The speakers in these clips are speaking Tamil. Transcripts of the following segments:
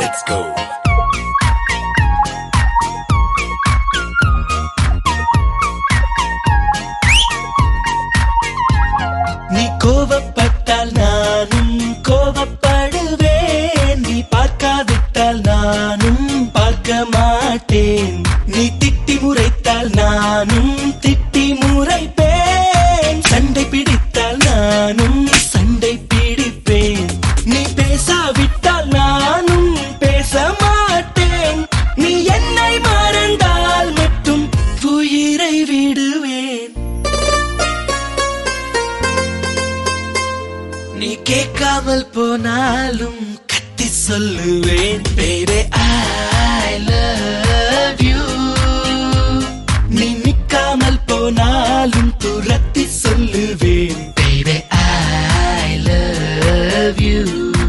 Let's go. நீ கோவப்பட்டால் நானும் கோவப்படுவேன் நீ பார்க்காவிட்டால் நானும் பார்க்க மாட்டேன் நீ திட்டி முறைத்தால் நானும் திட்டி முறைப்பேன் சண்டை பிடித்தால் நானும் சண்டை பிடிப்பேன் நீ பேசாவிட்டால் நானும் பேச மாட்டேன் நீ என்னை மறந்தால் மட்டும் உயிரை விடுவேன் நீ கேட்காமல் போனாலும் கத்தி சொல்லுவேன் பேரே ஐ லவ் யூ நீ நிக்காமல் போனாலும் துரத்தி சொல்லுவேன் பேரே ஐ லவ் யூ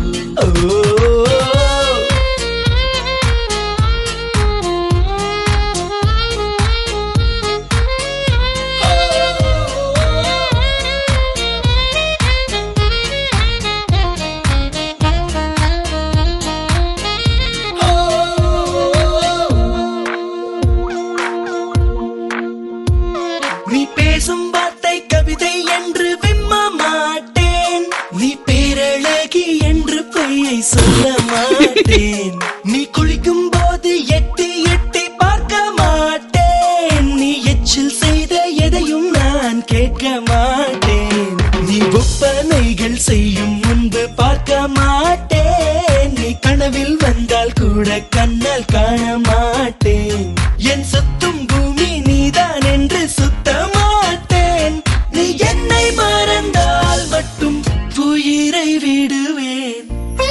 நீ பேசும் வார்த்தை கவிதை என்று விம்ம மாட்டேன் நீ பேரழகி என்று பொய்யை சொல்ல மாட்டேன் நீ குளிக்கும் போது எட்டி எட்டி பார்க்க மாட்டேன் நீ எச்சில் செய்த எதையும் நான் கேட்க மாட்டேன் நீ ஒப்பனைகள் செய்யும் முன்பு பார்க்க மாட்டேன் நீ கனவில் வந்தால் கூட கண்ணால் காண மாட்டேன் என் சுத்தும் பூமி நீதான் என்று சுத்த மாட்டேன் நீ என்னை மறந்தால் மட்டும் உயிரை விடுவேன்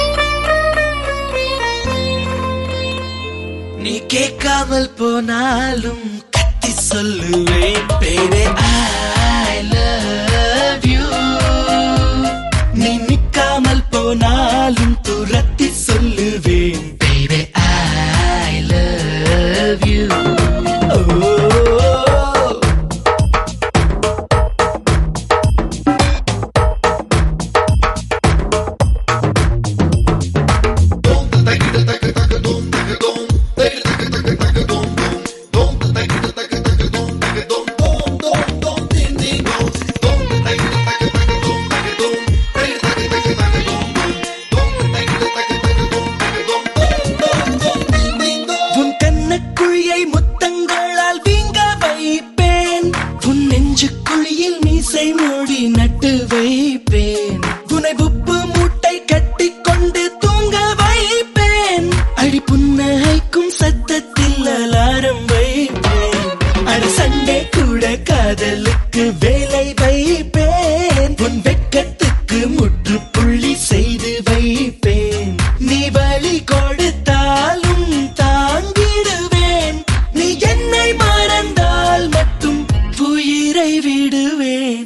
நீ கேட்காமல் போனாலும் கத்தி சொல்லுவேன் பேரே ஐ லவ் யூ நீ நிக்காமல் போனாலும் துரத்தி சொல்லுவேன் பேரே ஐ லவ் யூ உன் கண்ணக்குழியை முத்தங்களால் வீங்க வைப்பேன் உன் நெஞ்சு குழியில் மீசை மூடி நட்டு வைப்பேன் உனை உப்பு மூட்டை கட்டி கொண்டு தூங்க வைப்பேன் அடி புன்னகைக்கும் சத்தத்தில் அலாரம் வைப்பேன் அட சண்டே கூட காதலுக்கு வேலை வைப்பேன் உன் வெட்கத்துக்கு முற்றுப்புள்ளி செய்து வைப்பேன் நீ வழி கொடுத்தாலும் தாங்கிடுவேன் நீ என்னை மறந்தால் மட்டும் உயிரை விடுவேன்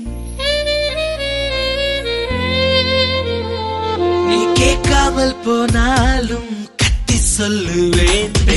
நீ கேட்காமல் போனாலும் கத்தி சொல்லுவேன்